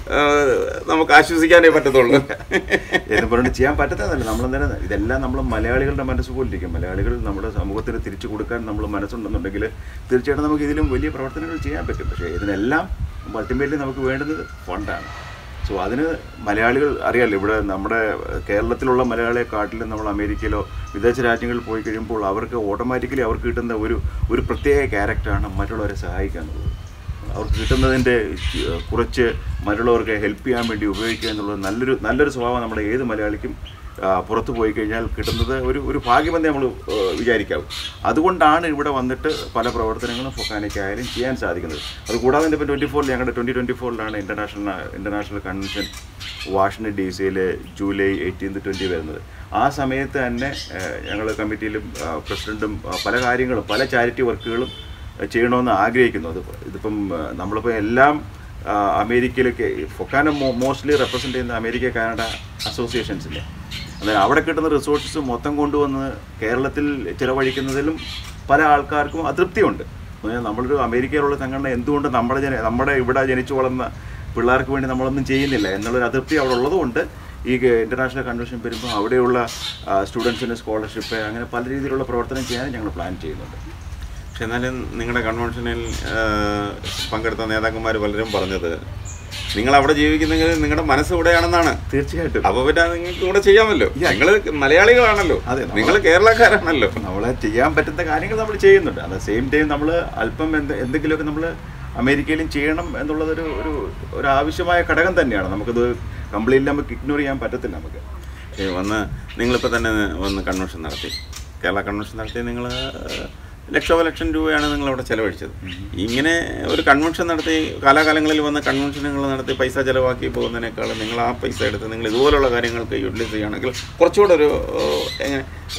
ആ, നമുക്ക് ആശ്വസിക്കാനേ പറ്റത്തുള്ളൂ എന്ന് പറഞ്ഞിട്ട് ചെയ്യാൻ പറ്റത്തതല്ല നമ്മൾ അന്നേരം ഇതെല്ലാം നമ്മൾ മലയാളികളുടെ മനസ്സ് പോലിരിക്കും മലയാളികൾ നമ്മുടെ സമൂഹത്തിന് തിരിച്ചു കൊടുക്കാൻ നമ്മൾ മനസ്സുണ്ടെന്നുണ്ടെങ്കിൽ തീർച്ചയായിട്ടും നമുക്ക് ഇതിലും വലിയ പ്രവർത്തനങ്ങൾ ചെയ്യാൻ പറ്റും പക്ഷേ ഇതിനെല്ലാം അൾട്ടിമേറ്റ്ലി നമുക്ക് വേണ്ടുന്നത് ഫണ്ടാണ് സോ അതിന് മലയാളികൾ അറിയാമല്ലോ ഇവിടെ നമ്മുടെ കേരളത്തിലുള്ള മലയാളിയെ കാട്ടിലും നമ്മൾ അമേരിക്കയിലോ വിദേശ രാജ്യങ്ങളിൽ പോയി കഴിയുമ്പോൾ അവർക്ക് ഓട്ടോമാറ്റിക്കലി അവർക്ക് കിട്ടുന്ന ഒരു ഒരു പ്രത്യേക ക്യാരക്ടറാണ് മറ്റുള്ളവരെ സഹായിക്കുക എന്നുള്ളത് അവർക്ക് കിട്ടുന്നതിൻ്റെ ചി- കുറച്ച് മറ്റുള്ളവർക്ക് ഹെൽപ്പ് ചെയ്യാൻ വേണ്ടി ഉപയോഗിക്കുക എന്നുള്ളത് നല്ലൊരു നല്ലൊരു സ്വഭാവം നമ്മുടെ ഏത് മലയാളിക്കും ആ, പുറത്ത് പോയി കഴിഞ്ഞാൽ കിട്ടുന്നത് ഒരു ഒരു ഭാഗ്യമെന്നേ നമ്മൾ വിചാരിക്കാവും അതുകൊണ്ടാണ് ഇവിടെ വന്നിട്ട് പല പ്രവർത്തനങ്ങളും ഫൊക്കാനയ്ക്കായാലും ചെയ്യാൻ സാധിക്കുന്നത് അതുകൂടാതെ തന്നെ ഇപ്പോൾ ട്വൻറ്റി ഫോറിൽ ഞങ്ങളുടെ ട്വൻറ്റി ട്വൻറ്റി ഫോറിലാണ് international international convention Washington D സിയിൽ ജൂലൈ എയ്റ്റീൻത് ട്വൻറ്റി വരുന്നത് ആ സമയത്ത് തന്നെ ഞങ്ങൾ കമ്മിറ്റിയിലും പ്രസിഡൻറ്റും പല കാര്യങ്ങളും പല ചാരിറ്റി വർക്കുകളും ചെയ്യണമെന്ന് ആഗ്രഹിക്കുന്നു അത് ഇതിപ്പം ആ, നമ്മളിപ്പോൾ എല്ലാം ആ, അമേരിക്കയിലേക്ക് ഫൊക്കാന മോസ്റ്റ്ലി റെപ്രസെൻ്റ് ചെയ്യുന്ന അമേരിക്ക കാനഡ അസോസിയേഷൻസില്ലേ അന്നേരം അവിടെ കിട്ടുന്ന റിസോഴ്സസ് മൊത്തം കൊണ്ടുവന്ന് കേരളത്തിൽ ചിലവഴിക്കുന്നതിലും പല ആൾക്കാർക്കും അതൃപ്തിയുണ്ട് എന്ന് പറഞ്ഞാൽ നമ്മളൊരു അമേരിക്കയിലുള്ള സംഘടന എന്തുകൊണ്ട് നമ്മുടെ ജന നമ്മുടെ ഇവിടെ ജനിച്ചു വളർന്ന പിള്ളേർക്ക് വേണ്ടി നമ്മളൊന്നും ചെയ്യുന്നില്ല എന്നുള്ളൊരു അതൃപ്തി അവിടെ ഉള്ളതുകൊണ്ട് ഈ ഇൻ്റർനാഷണൽ കൺവെൻഷൻ വരുമ്പോൾ അവിടെയുള്ള സ്റ്റുഡൻസിന് സ്കോളർഷിപ്പ് അങ്ങനെ പല രീതിയിലുള്ള പ്രവർത്തനം ചെയ്യാൻ ഞങ്ങൾ പ്ലാൻ ചെയ്യുന്നുണ്ട് പക്ഷെ എന്നാലും നിങ്ങളുടെ കൺവെൻഷനിൽ ആ, പങ്കെടുത്ത നേതാക്കന്മാർ പലരും പറഞ്ഞത് നിങ്ങൾ അവിടെ ജീവിക്കുന്നെങ്കിൽ നിങ്ങളുടെ മനസ്സ് ഇവിടെയാണെന്നാണ് തീർച്ചയായിട്ടും അപ്പൊ പിന്നെ നിങ്ങൾക്ക് ഇവിടെ ചെയ്യാമല്ലോ നിങ്ങൾ മലയാളികളാണല്ലോ അതെ, നമ്മ- നിങ്ങൾ കേരളക്കാരാണല്ലോ നമ്മളെ ചെയ്യാൻ പറ്റുന്ന കാര്യങ്ങൾ നമ്മൾ ചെയ്യുന്നുണ്ട് അറ്റ് സെയിം ടൈം നമ്മൾ അല്പം എന്ത് എന്തെങ്കിലുമൊക്കെ നമ്മൾ അമേരിക്കയിലും ചെയ്യണം എന്നുള്ളതൊരു ഒരു ഒരു ആവശ്യമായ ഘടകം തന്നെയാണ് നമുക്കത് കംപ്ലീറ്റ്ലി നമുക്ക് ഇഗ്നോർ ചെയ്യാൻ പറ്റത്തില്ല നമുക്ക് ഏ, വന്ന് നിങ്ങളിപ്പോൾ തന്നെ വന്ന് കൺവെൻഷൻ നടത്തി കേരള കൺവെൻഷൻ നടത്തി നിങ്ങൾ ലക്ഷോപലക്ഷം രൂപയാണ് നിങ്ങൾ അവിടെ ചെലവഴിച്ചത് ഇങ്ങനെ ഒരു കൺവെൻഷൻ നടത്തി കാലാകാലങ്ങളിൽ വന്ന കൺവെൻഷനുകൾ നടത്തി പൈസ ചെലവാക്കി പോകുന്നതിനേക്കാൾ നിങ്ങൾ ആ പൈസ എടുത്ത് നിങ്ങൾ ഇതുപോലുള്ള കാര്യങ്ങൾക്ക് യൂട്ടിലൈസ് ചെയ്യുകയാണെങ്കിൽ കുറച്ചുകൂടെ ഒരു ഏഹ്, എങ്ങനെ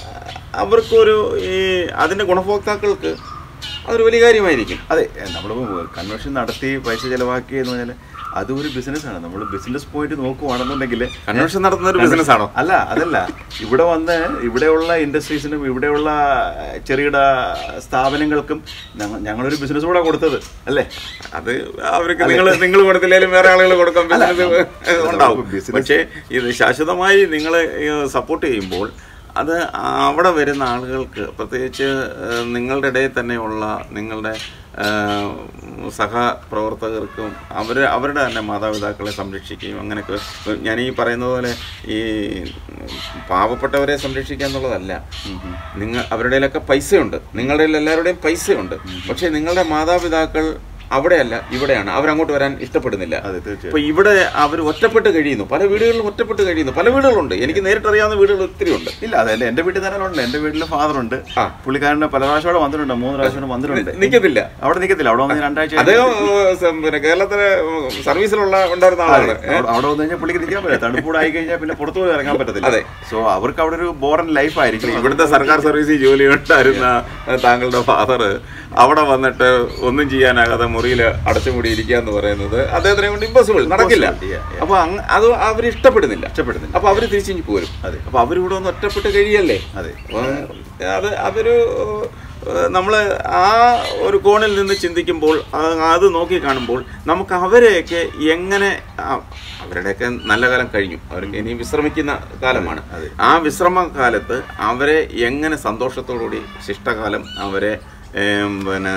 അവർക്കൊരു ഈ അതിൻ്റെ ഗുണഭോക്താക്കൾക്ക് അതൊരു വലിയ കാര്യമായിരിക്കും അതെ നമ്മളിപ്പോൾ കൺവെൻഷൻ നടത്തി പൈസ ചിലവാക്കി എന്ന് പറഞ്ഞാൽ അതൊരു ബിസിനസ്സാണ് നമ്മൾ ബിസിനസ് പോയിന്റ് നോക്കുവാണെന്നുണ്ടെങ്കിൽ കൺവെൻഷൻ നടത്തുന്ന ഒരു ബിസിനസ് ആണോ അല്ല അതല്ല ഇവിടെ വന്ന് ഇവിടെയുള്ള ഇൻഡസ്ട്രീസിനും ഇവിടെയുള്ള ചെറുകിട സ്ഥാപനങ്ങൾക്കും ഞങ്ങ- ഞങ്ങളൊരു ബിസിനസ് കൂടെ കൊടുത്തത് അല്ലേ അത് അവർക്ക് നിങ്ങൾ നിങ്ങൾ കൊടുത്തില്ലെങ്കിലും വേറെ ആളുകൾ കൊടുക്കാൻ അല്ല, business നമുക്ക് ഉണ്ടാവും business- പക്ഷേ ഇത് ശാശ്വതമായി നിങ്ങൾ സപ്പോർട്ട് ചെയ്യുമ്പോൾ അത് അവിടെ വരുന്ന ആളുകൾക്ക് പ്രത്യേകിച്ച് ഏഹ്, നിങ്ങളുടെ ഇടയിൽ തന്നെയുള്ള നിങ്ങളുടെ ഏഹ്, സഹപ്രവർത്തകർക്കും അവർ അവരുടെ തന്നെ മാതാപിതാക്കളെ സംരക്ഷിക്കുകയും അങ്ങനെയൊക്കെ ഞാൻ ഈ പറയുന്നത് പോലെ ഈ പാവപ്പെട്ടവരെ സംരക്ഷിക്കുക എന്നുള്ളതല്ല നിങ്ങൾ അവരുടെ കയ്യിലൊക്കെ പൈസയുണ്ട് നിങ്ങളുടെ കയ്യിൽ എല്ലാവരുടെയും പൈസയുണ്ട് പക്ഷേ നിങ്ങളുടെ മാതാപിതാക്കൾ അവിടെയല്ല ഇവിടെയാണ് അവരങ്ങോട്ട് വരാൻ ഇഷ്ടപ്പെടുന്നില്ല അതെ തീർച്ചയായും അപ്പൊ ഇവിടെ അവർ ഒറ്റപ്പെട്ട് കഴിയുന്നു പല വീടുകളിലും ഒറ്റപ്പെട്ട് കഴിയുന്നു പല വീടുകളുണ്ട് എനിക്ക് നേരിട്ട് അറിയാവുന്ന വീടുകൾ ഒത്തിരി ഉണ്ട് ഇല്ല അതല്ല എൻ്റെ വീട്ടിൽ തന്നെ ഉണ്ട് എൻ്റെ വീട്ടിൽ ഫാദർ ഉണ്ട് ആ. പുള്ളിക്കാരൻ്റെ പല പ്രാവശ്യം അവിടെ വന്നിട്ടുണ്ട് മൂന്ന് പ്രാവശ്യം വന്നിട്ടുണ്ട് നിൽക്കത്തില്ല അവിടെ നിൽക്കത്തില്ല അവിടെ വന്ന് രണ്ടാഴ്ച അദ്ദേഹം ഏഹ്, സം- പിന്നെ കേരളത്തിലെ ഏഹ്, സർവീസിലുള്ള ഉണ്ടായിരുന്ന ആളാണ് ഏഹ്. അവിടെ അവിടെ വന്നു കഴിഞ്ഞാൽ പുള്ളിക്ക് നിൽക്കാൻ പറ്റില്ല തണുപ്പൂടെ ആയി കഴിഞ്ഞാൽ പിന്നെ പുറത്തു പോയി ഇറങ്ങാൻ പറ്റത്തില്ല അതെ. സോ അവർക്ക് അവിടെ ഒരു ബോറൻ ലൈഫ് ആയിരിക്കും ഇവിടുത്തെ സർക്കാർ സർവീസിൽ ജോലി ഉണ്ടായിരുന്ന താങ്കളുടെ ഫാദർ അവിടെ വന്നിട്ട് ഒന്നും ചെയ്യാനാകാതെ മുറിയിൽ അടച്ചുമൂടി ഇരിക്കുക എന്ന് പറയുന്നത് അദ്ദേഹത്തിനെ കൊണ്ട് ഇമ്പോസിബിൾ നടക്കില്ല Impossible, yeah, yeah. അപ്പൊ അങ്ങ് അത് അവർ ഇഷ്ടപ്പെടുന്നില്ല ഇഷ്ടപ്പെടുന്നില്ല അപ്പൊ അവര് തിരിച്ചു പോരും അതെ. അപ്പൊ അവരിവിടെ ഒന്ന് ഒറ്റപ്പെട്ട് കഴിയല്ലേ അതെ അപ്പം അത് അതൊരു നമ്മൾ ആ ഒരു കോണിൽ നിന്ന് ചിന്തിക്കുമ്പോൾ ആ- അത് നോക്കി കാണുമ്പോൾ നമുക്ക് അവരെയൊക്കെ എങ്ങനെ ആ, അവരുടെയൊക്കെ നല്ല കാലം കഴിഞ്ഞു അവർക്ക് ഇനി വിശ്രമിക്കുന്ന കാലമാണ് അതെ. ആ വിശ്രമ കാലത്ത് അവരെ എങ്ങനെ സന്തോഷത്തോടുകൂടി ശിഷ്ടകാലം അവരെ ഏം, പിന്നെ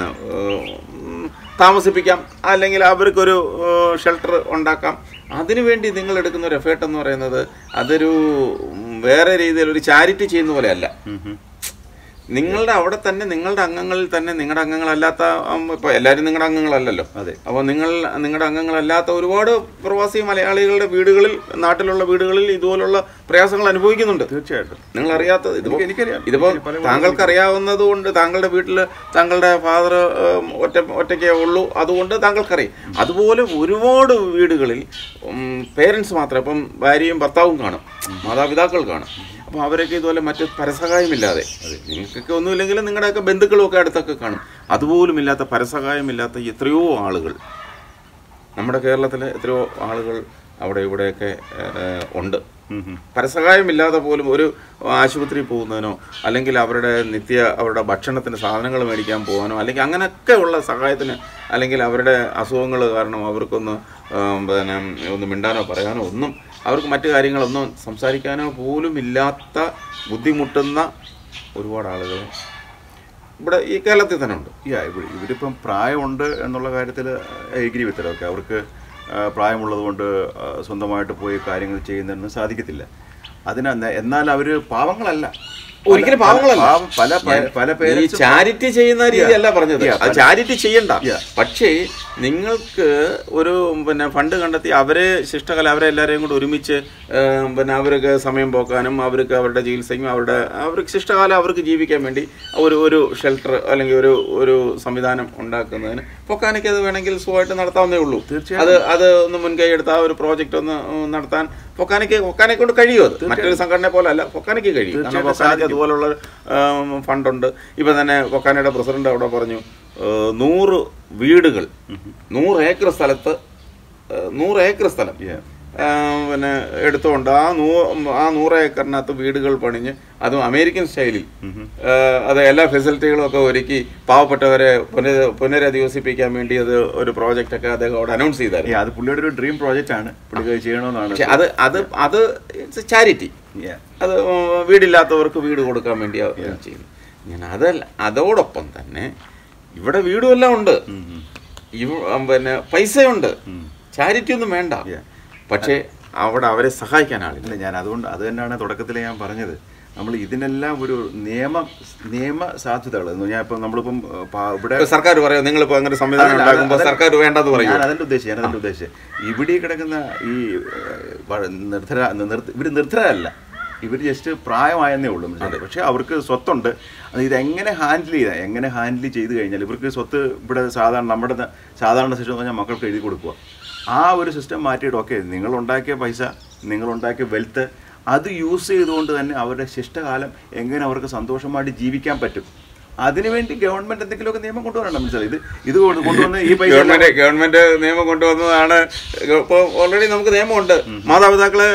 ഉം, താമസിപ്പിക്കാം അല്ലെങ്കിൽ അവർക്കൊരു ഷെൽട്ടർ ഉണ്ടാക്കാം അതിനുവേണ്ടി നിങ്ങൾ എടുക്കുന്ന ഒരു എഫേർട്ട് എന്ന് പറയുന്നത് അതൊരു ഉം, വേറെ രീതിയിൽ ഒരു ചാരിറ്റി ചെയ്യുന്ന പോലെയല്ല ഉം ഉം. നിങ്ങളുടെ അവിടെ തന്നെ നിങ്ങളുടെ അംഗങ്ങളിൽ തന്നെ നിങ്ങളുടെ അംഗങ്ങളല്ലാത്ത ഉം, ഇപ്പൊ എല്ലാവരും നിങ്ങളുടെ അംഗങ്ങളല്ലല്ലോ അതെ അപ്പോൾ നിങ്ങൾ നിങ്ങളുടെ അംഗങ്ങളല്ലാത്ത ഒരുപാട് പ്രവാസി മലയാളികളുടെ വീടുകളിൽ നാട്ടിലുള്ള വീടുകളിൽ ഇതുപോലുള്ള പ്രയാസങ്ങൾ അനുഭവിക്കുന്നുണ്ട് തീർച്ചയായിട്ടും നിങ്ങൾ അറിയാത്തത് ഇതിപ്പോ എനിക്ക് എനിക്കറിയാം. ഇതിപ്പോ എനിക്ക് പല താങ്കൾക്ക് അറിയാവുന്നത് കൊണ്ട് താങ്കളുടെ വീട്ടിൽ താങ്കളുടെ ഫാദർ ഒറ്റ ഒറ്റയ്ക്കേ ഉള്ളൂ അതുകൊണ്ട് താങ്കൾക്കറിയാം അതുപോലെ ഒരുപാട് വീടുകളിൽ പേരൻസ് മാത്രം ഇപ്പം ഭാര്യയും ഭർത്താവും കാണും മാതാപിതാക്കൾ കാണും അപ്പോൾ അവരൊക്കെ ഇതുപോലെ മറ്റ് പരസഹായമില്ലാതെ നിങ്ങൾക്കൊക്കെ ഒന്നുമില്ലെങ്കിലും നിങ്ങളുടെയൊക്കെ ബന്ധുക്കളും ഒക്കെ അടുത്തൊക്കെ കാണും അതുപോലുമില്ലാത്ത പരസഹായമില്ലാത്ത എത്രയോ ആളുകൾ നമ്മുടെ കേരളത്തിലെ എത്രയോ ആളുകൾ അവിടെ ഇവിടെയൊക്കെ ഏഹ്, ഉണ്ട് ഉം, ഉം. പരസഹായമില്ലാതെ പോലും ഒരു ആശുപത്രിയിൽ പോകുന്നതിനോ അല്ലെങ്കിൽ അവരുടെ നിത്യ അവരുടെ ഭക്ഷണത്തിന് സാധനങ്ങൾ മേടിക്കാൻ പോകാനോ അല്ലെങ്കിൽ അങ്ങനെയൊക്കെ ഉള്ള സഹായത്തിന് അല്ലെങ്കിൽ അവരുടെ അസുഖങ്ങൾ കാരണം അവർക്കൊന്ന് ആം, പിന്നെ ഒന്ന് മിണ്ടാനോ പറയാനോ ഒന്നും അവർക്ക് മറ്റു കാര്യങ്ങളൊന്നും സംസാരിക്കാനോ പോലും ഇല്ലാത്ത ബുദ്ധിമുട്ടുന്ന ഒരുപാട് ആളുകൾ ഇവിടെ ഈ കേരളത്തിൽ തന്നെ ഉണ്ട് യാ ഇവർ ഇവരിപ്പം പ്രായമുണ്ട് എന്നുള്ള കാര്യത്തിൽ എഗ്രി വിത്തരമൊക്കെ അവർക്ക് ആ, പ്രായമുള്ളത് കൊണ്ട് ആ, സ്വന്തമായിട്ട് പോയി കാര്യങ്ങൾ ചെയ്യുന്നതിന് സാധിക്കത്തില്ല അതിന് അന്ന- എന്നാൽ അവർ പാവങ്ങളല്ല ഒരിക്കലും പല- പാവങ്ങളല്ല. പാവം- പല പ- പല ഈ പേരൻസും ചാരിറ്റി ചെയ്യുന്ന രീതിയല്ല പറഞ്ഞത് Yeah, അത് ചാരിറ്റി ചെയ്യണ്ട Yeah. പക്ഷേ നിങ്ങൾക്ക് ഒരു പിന്നെ ഫണ്ട് കണ്ടെത്തി അവരെ ശിഷ്ടകല അവരെ എല്ലാവരെയും കൂടെ ഒരുമിച്ച് ഏം, പിന്നെ അവർക്ക് സമയം പോക്കാനും അവർക്ക് അവരുടെ ചികിത്സയ്ക്കും അവരുടെ അവർക്ക് ശിഷ്ടകാലം അവർക്ക് ജീവിക്കാൻ വേണ്ടി ഒരു ഒരു ഷെൽട്ടർ അല്ലെങ്കിൽ ഒരു ഒരു സംവിധാനം ഉണ്ടാക്കുന്നതിന് പൊക്കാനിക്ക് അത് വേണമെങ്കിൽ സുഖമായിട്ട് നടത്താവുന്നേ ഉള്ളൂ തീർച്ചയായും. അത് അത് ഒന്ന് മുൻകൈ എടുത്ത ആ ഒരു പ്രോജക്റ്റ് ഒന്ന് ഉം, നടത്താൻ പൊക്കാനിക്ക് പൊക്കാനെ കൊണ്ട് കഴിയും അത് മറ്റൊരു സംഘടന പോലെ അല്ല പൊക്കാനിക്ക് കഴിയും കാരണം തീർച്ചയായിട്ടും പൊക്കാനിക്ക് അതുപോലുള്ള ഉം, ഫണ്ടുണ്ട് ഇപ്പം തന്നെ പൊക്കാനയുടെ പ്രസിഡന്റ് അവിടെ പറഞ്ഞു ഏഹ്, നൂറ് വീടുകൾ നൂറ് ഏക്കർ സ്ഥലത്ത് ഏഹ്, നൂറ് ഏക്കർ സ്ഥലം Yeah. ഏഹ്, പിന്നെ എടുത്തുകൊണ്ട് ആ നൂ ആ നൂറ് ഏക്കറിനകത്ത് വീടുകൾ പണിഞ്ഞ് അതും അമേരിക്കൻ സ്റ്റൈലിൽ ഏഹ്, അത് എല്ലാ ഫെസിലിറ്റികളും ഒക്കെ ഒരുക്കി പാവപ്പെട്ടവരെ പുനര പുനരധിവസിപ്പിക്കാൻ വേണ്ടി അത് ഒരു പ്രോജക്റ്റ് ഒക്കെ അദ്ദേഹം അവിടെ അനൗൺസ് ചെയ്തായിരുന്നു Yeah, അത് പുള്ളിയുടെ ഒരു ഡ്രീം പ്രോജക്റ്റ് ആണ് പുള്ളി അത് ചെയ്യണമെന്നാണ് പക്ഷെ അത് അത് അത് ചാരിറ്റി Yeah. അത് വീടില്ലാത്തവർക്ക് വീട് കൊടുക്കാൻ വേണ്ടി ചെയ്യുന്നു ഞാൻ അതല്ല അതോടൊപ്പം തന്നെ ഇവിടെ വീടും എല്ലാം ഉണ്ട് ഉം, ഉം. ഇവ- ഉം, പിന്നെ പൈസയുണ്ട് ഉം. ചാരിറ്റി ഒന്നും വേണ്ട Yeah. പക്ഷേ അവിടെ അവരെ സഹായിക്കാൻ ആളില്ല അല്ല ഞാൻ അതുകൊണ്ട് അത് തന്നെയാണ് തുടക്കത്തിൽ ഞാൻ പറഞ്ഞത് നമ്മൾ ഇതിനെല്ലാം ഒരു നിയമ നിയമ സാധ്യതകൾ എന്ന് പറഞ്ഞാൽ ഇപ്പം നമ്മളിപ്പം ഏഹ്, പാ- ഇവിടെ ഇപ്പൊ സർക്കാർ പറയും നിങ്ങളിപ്പോ അങ്ങനെ സംവിധാനം അതല്ല, ഉണ്ടാക്കുമ്പോൾ അതല്ല. സർക്കാർ വേണ്ടെന്ന് പറയും ഞാൻ അതിന്റെ ഉദ്ദേശം ഞാൻ അതിന്റെ ഉദ്ദേശം ഇവിടെ ഈ കിടക്കുന്ന ഈ ഏഹ്, വ- നിർദ്ധര നിർത്ത- ഇവര് നിർദ്ധരല്ല ഇവർ ജസ്റ്റ് പ്രായമായെന്നേ ഉള്ളൂ മനസ്സിലായോ? പക്ഷേ അവർക്ക് സ്വത്തുണ്ട് അത് ഇതെങ്ങനെ ഹാൻഡിൽ ചെയ്താൽ എങ്ങനെ ഹാൻഡിൽ ചെയ്ത് കഴിഞ്ഞാൽ ഇവർക്ക് സ്വത്ത് ഇവിടെ സാധാരണ നമ്മുടെ ന- സാധാരണ സിസ്റ്റം എന്ന് പറഞ്ഞാൽ മക്കൾക്ക് എഴുതി കൊടുക്കുക ആ ഒരു സിസ്റ്റം മാറ്റിയിട്ട് ഓക്കെ നിങ്ങൾ ഉണ്ടാക്കിയ പൈസ നിങ്ങൾ ഉണ്ടാക്കിയ വെൽത്ത് അത് യൂസ് ചെയ്തുകൊണ്ട് തന്നെ അവരുടെ ശിഷ്ടകാലം എങ്ങനെ അവർക്ക് സന്തോഷമായിട്ട് ജീവിക്കാൻ പറ്റും അതിനുവേണ്ടി ഗവൺമെന്റ് എന്തെങ്കിലുമൊക്കെ നിയമം കൊണ്ടുവരണം മനസ്സിലായി ഇത് ഇത് കൊണ്ട് കൊണ്ടുവന്ന് ഈ പൈസ എല്ലാം- ഗവൺമെന്റ് ഗവൺമെന്റ് നിയമം കൊണ്ടുവന്നതാണ് ഇപ്പോൾ ഓൾറെഡി നമുക്ക് നിയമമുണ്ട് മാതാപിതാക്കളെ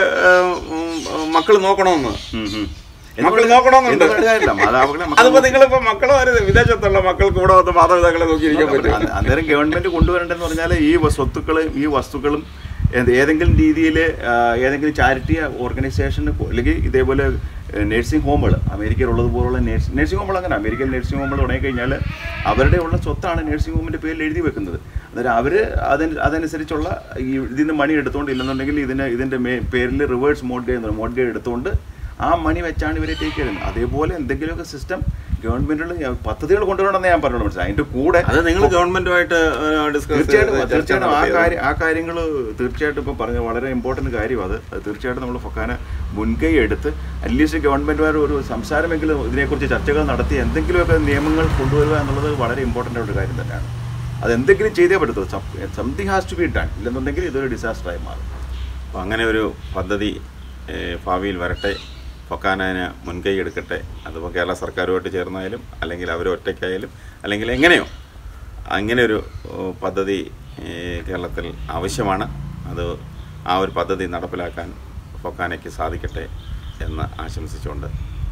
മക്കൾ നോക്കണമെന്ന് ഉം, ഉം. മക്കൾ നോക്കണമെന്നുണ്ട് എന്തുകൊണ്ട് കാര്യമില്ല? മാതാപിതാക്കളെ മക്കൾ അതിപ്പോ നിങ്ങളിപ്പോ മക്കള് വരുന്നത് വിദേശത്തുള്ള മക്കൾക്ക് ഇവിടെ വന്ന് മാതാപിതാക്കളെ നോക്കിയിരിക്കാൻ പറ്റും അന്ന- അന്നേരം ഗവൺമെന്റ് കൊണ്ടുവരേണ്ടതെന്ന് പറഞ്ഞാൽ ഈ വ- സ്വത്തുക്കളും ഈ വസ്തുക്കളും എന്ത് ഏതെങ്കിലും രീതിയിൽ ഏതെങ്കിലും ചാരിറ്റി ഓർഗനൈസേഷന് അല്ലെങ്കിൽ ഇതേപോലെ നഴ്സിംഗ് ഹോമുകൾ അമേരിക്കയിൽ ഉള്ളതുപോലുള്ള നഴ്സിംഗ് നഴ്സിംഗ് ഹോമുകൾ അങ്ങനെ അമേരിക്കൻ നഴ്സിംഗ് ഹോമുകൾ തുടങ്ങി കഴിഞ്ഞാൽ അവരുടെ ഉള്ള സ്വത്താണ് നഴ്സിംഗ് ഹോമിൻ്റെ പേരിൽ എഴുതി വെക്കുന്നത് അന്നേരം അവർ അതിന് അതനുസരിച്ചുള്ള ഈ ഇതിൽ നിന്ന് മണി എടുത്തുകൊണ്ട് ഇല്ലെന്നുണ്ടെങ്കിൽ ഇതിന് ഇതിൻ്റെ മേ പേരിൽ റിവേഴ്സ് മോഡ്ഗേജ് എന്ന് പറയും മോഡ്ഗേജ് എടുത്തുകൊണ്ട് ആ മണി വെച്ചാണ് ഇവരെ ടേക്ക് ചെയ്യുന്നത് അതേപോലെ എന്തെങ്കിലുമൊക്കെ സിസ്റ്റം ഗവൺമെന്റുകൾ പദ്ധതികൾ കൊണ്ടുവരണമെന്ന് ഞാൻ പറഞ്ഞോളൂ മനസ്സിലായി അതിന്റെ കൂടെ അത് നിങ്ങൾ ഗവൺമെന്റുമായിട്ട് ഡിസ്കസ് തീർച്ചയായിട്ടും തീർച്ചയായിട്ടും ആ കാര്യം ആ കാര്യങ്ങൾ തീർച്ചയായിട്ടും ഇപ്പം പറഞ്ഞ വളരെ ഇമ്പോർട്ടൻറ്റ് കാര്യം അത് അത് തീർച്ചയായിട്ടും നമ്മൾ ഫൊക്കാന മുൻകൈ എടുത്ത് അറ്റ്ലീസ്റ്റ് ഗവൺമെൻറ്റുമാർ ഒരു സംസാരമെങ്കിലും ഇതിനെക്കുറിച്ച് ചർച്ചകൾ നടത്തി എന്തെങ്കിലുമൊക്കെ നിയമങ്ങൾ കൊണ്ടുവരിക എന്നുള്ളത് വളരെ ഇമ്പോർട്ടൻ്റ് ആയ ഒരു കാര്യം തന്നെയാണ് അത് എന്തെങ്കിലും ചെയ്തേ പറ്റത്തുള്ളൂ something has to be done ഇല്ലെന്നുണ്ടെങ്കിൽ ഇതൊരു ഡിസാസ്റ്ററായി മാറും അപ്പോൾ അങ്ങനെ ഒരു പദ്ധതി ഏഹ്, ഭാവിയിൽ വരട്ടെ ഫൊക്കാനതിന് മുൻകൈ എടുക്കട്ടെ അതിപ്പോൾ കേരള സർക്കാരുമായിട്ട് ചേർന്നായാലും അല്ലെങ്കിൽ അവർ ഒറ്റയ്ക്കായാലും അല്ലെങ്കിൽ എങ്ങനെയോ അങ്ങനെ ഒരു ഏഹ്, പദ്ധതി ഏഹ്, കേരളത്തിൽ ആവശ്യമാണ് അത് ആ ഒരു പദ്ധതി നടപ്പിലാക്കാൻ ഫൊക്കാനയ്ക്ക് സാധിക്കട്ടെ എന്ന് ആശംസിച്ചുകൊണ്ട്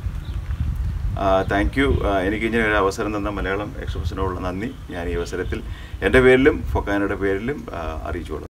താങ്ക് യു എനിക്ക് ഇങ്ങനെ ഒരു അവസരം തന്ന മലയാളം എക്സ്പ്രസിനോടുള്ള നന്ദി ഞാൻ ഈ അവസരത്തിൽ എൻ്റെ പേരിലും ഫൊക്കാനയുടെ പേരിലും ആ, അറിയിച്ചുകൊള്ളുന്നു